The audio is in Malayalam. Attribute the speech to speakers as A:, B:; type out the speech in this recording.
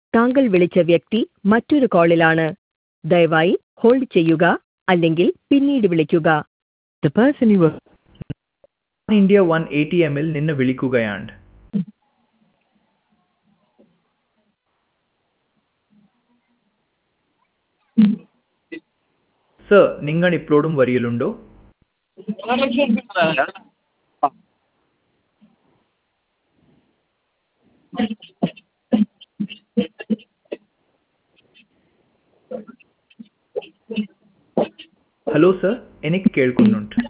A: താങ്കൾ വിളിച്ച വ്യക്തി മറ്റൊരു കോളിലാണ് ദയവായി ഹോൾഡ് ചെയ്യുക അല്ലെങ്കിൽ പിന്നീട് വിളിക്കുക
B: The person you are India one A T എമ്മിൽ നിന്ന് വിളിക്കുകയാണ് സർ നിങ്ങൾ ഇപ്പോഴും വരിയിലുണ്ടോ ഹലോ സർ എനിക്ക് കേൾക്കുന്നുണ്ട്